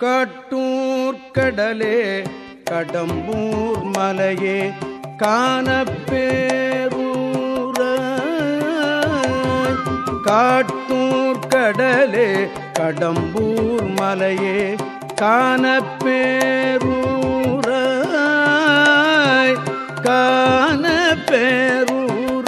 காட்டூர் கடலே கடம்பூர் மலையே காணப்பேரூர காட்டூர் கடலே கடம்பூர் மலையே காணப்பேரூர காணப்பேரூர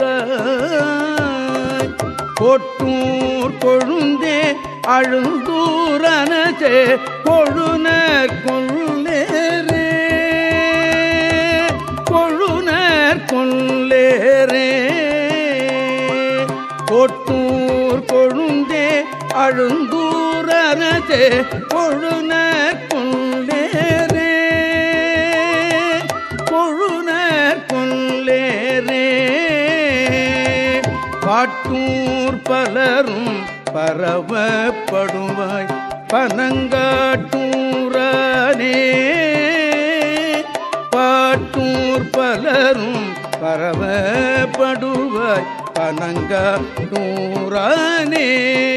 கொட்டூர் கொழுந்தே அழுந்தூரனே கொழுனர் கொள்ளேரே கொழுனர் கொள்ளேரே கொட்டூர் கொழுந்தே அழுந்தூரனே கொழுனர் கொள்ளேரே கொழுனர் கொள்ளேரே பாட்டூர் பலரும் பரவப்படுவாய் பனங்காட்டூரனே பாட்டூர் பலரும் பரவப்படுவாய் பனங்காட்டூரனே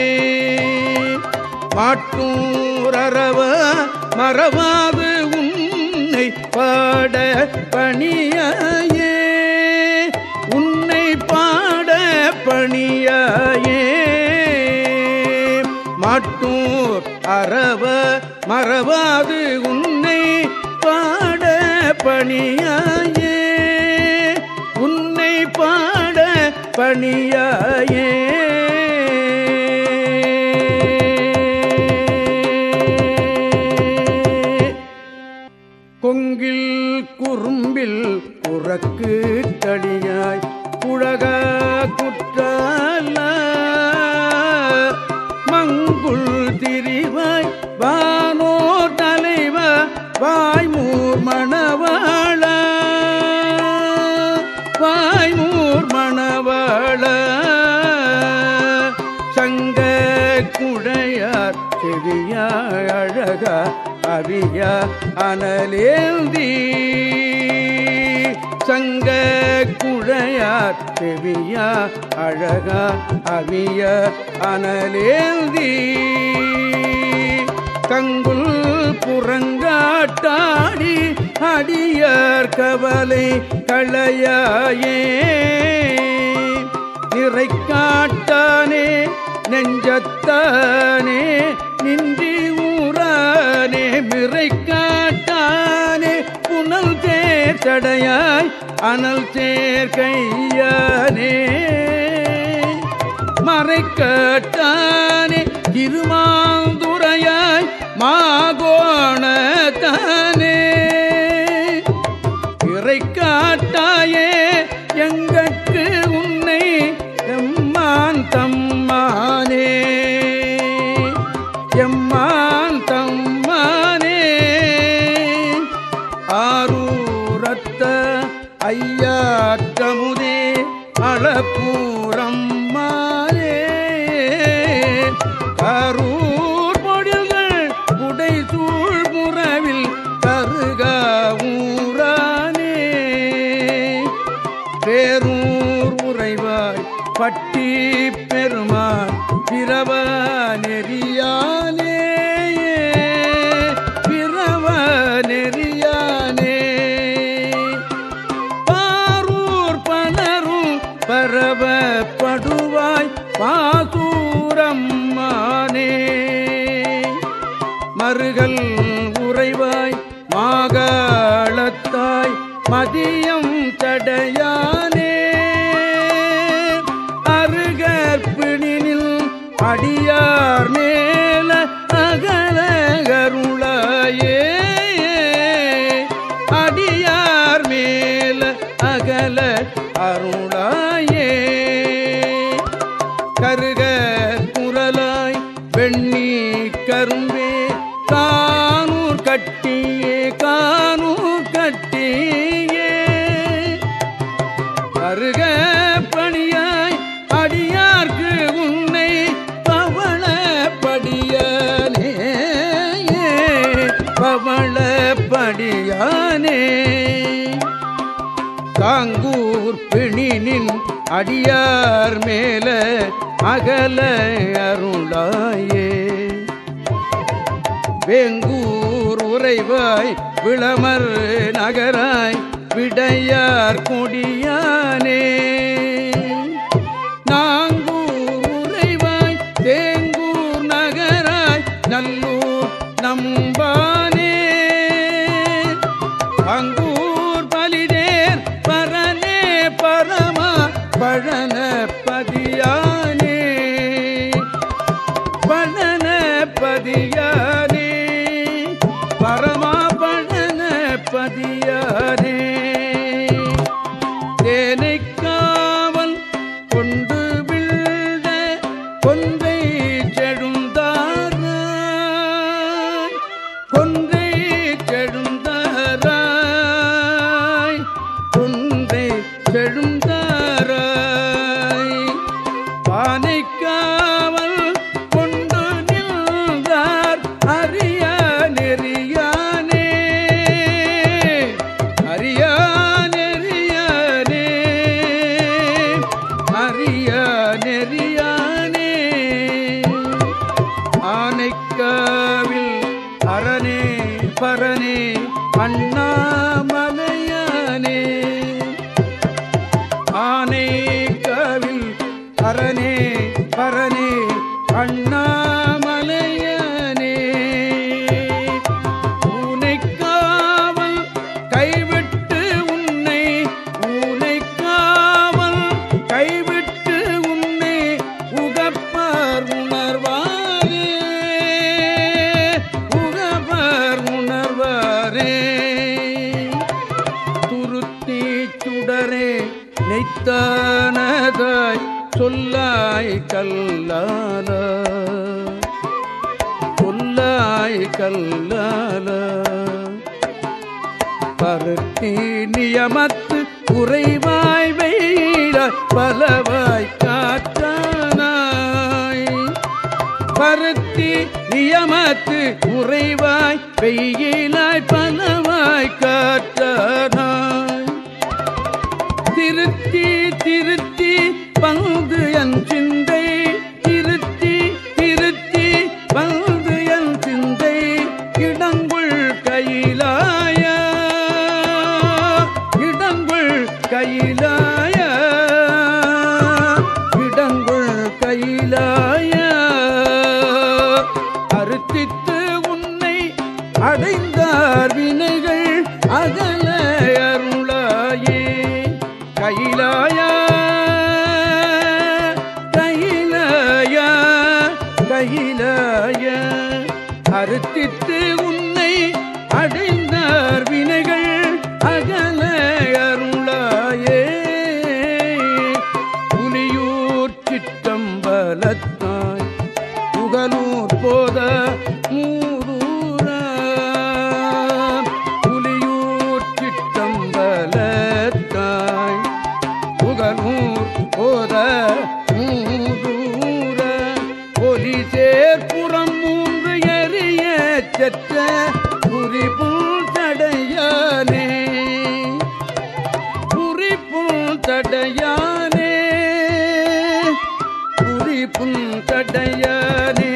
மாட்டூரவ மறவாது உன்னை பாட பணியாயே உன்னை பாட பணியாயே மாட்டூர் அறவ மறவாது உன்னை பாட பணியாயே உன்னை பாட பணியாயே கொங்கில் குறும்பில் புறக்கு தடியாய் புழக குற்றால மங்குள் திரிவாய் வானோர் தலைவ வாய்மூர் மணவாள வாய்மூர் மணவாள சங்க குழையார் செவியா அழகா அவிய அனலேந்தி சங்க குழையார் செவியா அழகா அவிய அனலேந்தி கங்குல் புறங்காட்டாடி அடியார் கவலை களையாயே நிறை காட்டானே நெஞ்சத்தானே நின்றி ஊரானே மிறை காட்டானே புனல் தேர் சடையாய் அனல் தேர் கையானே மறை காட்டானே திருமாந்துரையாய் மாகோணத்தானே இறை காட்டாயே எங்கட்கு உன்னை எம்மான் தம்மானே எம்மான் தம்மானே ஆரூரத்த ஐயாற்றமுதே அளப்பூரம்மானே கரூர் பொழில்கள் உடை சூழ் புறவில் கருகா ஊரானே பேரூர் உறைவாய் பட்டி பெருமாள் பிறவ நெறியானே பிறவ நெறியானே பாரூர் பலரும் பரவப்படுவாய் பாசூரம்மானே மருகல் உறைவாய் மாகாளத்தாய் மதியம் தடையானே அருகற்பிணினில் அடியார் மேல அகல கருளாயே அடியார் மேல அகல அருளாயே கருக குரலாய் வெண்ணி கரும்பே கானூர் கட்டியே கானூர் கட்டியே அருக பணியாய் அடியார்க்கு உன்னை பவள படியானே பவள படியானே காங்கூர் பிணினின் அடியார் மேல அகல அருளாயே வேங்கூர் உறைவாய் விளமர் நகராய் விடையார் கொடியானே நாங்கூர் உறைவாய் தேங்கூர் நகராய் நல்லூர் நம்பானே அங்கூர் பலிதேர் பரனே பரமா பழன பதியானே பழன பதியானே பரமா பழன பதியானே தேனைக்காவல் கொண்டு விழுந்த கொன்றை செழுந்தாராய் கொன்றை செழுந்தாராய் கொன்றை செழுந்தாராய் பானைக்காவல் கொண்டு நின்றார் அரிய நெறியானே அரியா நெறியானே அரியா நெறியானே ஆனைக்காவில் அரணே பரனே அண்ணாமலையானே ஆனைக்காவில் அரணே பரனே அண்ணாமலையானே ஊனைக்காவல் கைவிட்டு உன்னை ஊனைக்காவல் கைவிட்டு உன்னை உகப்பார் உணர்வாரே உகப்பார் உணர்வாரே துருத்தி சுடரே நெய்த்தானதாய் சொல்லாய் கல்லால சொல்லாய் கல்லால பருத்தி நியமத்து குறைவாய் வெயிலாய் பலவாய் காற்றானாய் பருத்தி நியமத்து உறைவாய் வெயிலாய் பலவாய் காற்றானாய் திருத்தி திருத்தி பங்கு என் சிந்தை திருத்தி திருத்தி பங்கு என் சிந்தை இடங்குள் கையிலாய இடங்குள் கையிலாய இடங்குள் கையிலாய அறுத்தித்து உன்னை அடைந்தார் வினைகள் அகல அருளாயே கையிலாயா கையிலாயா கையிலாய அறுத்தித்து உன்னை அடைந்தார் வினைகள் அகல அருளாயே புலியூர் சிற்றம்பலத்தாய் புகழூர் போத மூதூரா புலியூர் சிற்றம்பலத்தாய் புகழூர் போத மூதூர ஒலி சேர்ப்புறம் மூன்று எரிய செற்ற குறிப்புள் தடையானே குறிப்புள் தடையானே குறிப்புள் தடையானே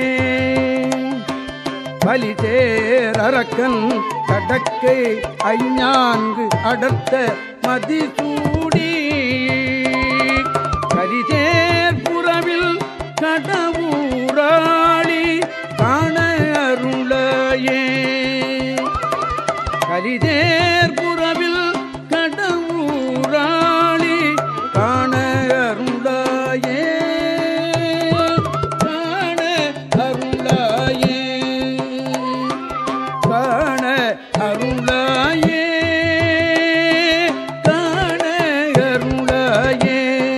பலிதேரக்கன் கடக்கை ஐஞான்கு அடர்த்த மதிசூடி கலிதேர் புறவில் கடவுராளி காண அருளையே கலிதேர் புறவில் கடவுராளி காண அருளாயே காண அருளாயே காண அருளாயே காண அருளாயே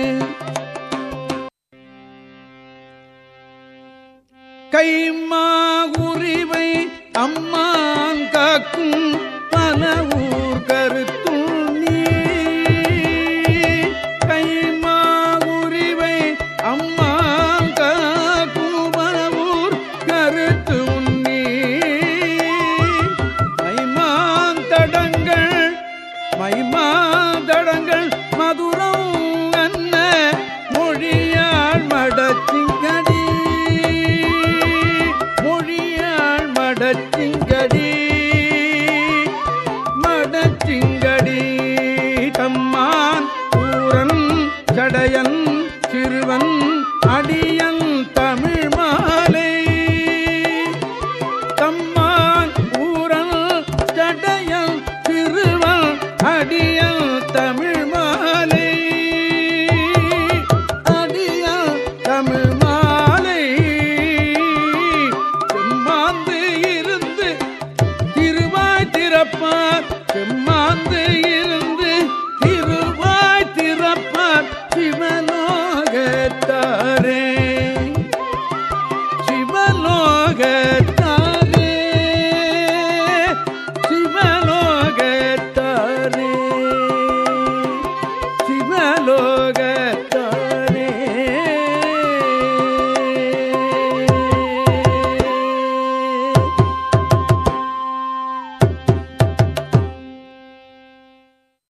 கைமாகுரிவை அம்மான் காக்கும் பல ஊர் கருத்தும் நீ கைமாகுரிவை அம்மான் காக்கும் பல ஊர் கருத்து உன்னி மைமான் தடங்கள் மைமான் தடங்கள் மதுரம் அன்ன மொழியாள் மடச்சிங்கடி மொழியாள் மடச்சிங்கடி திங்கடி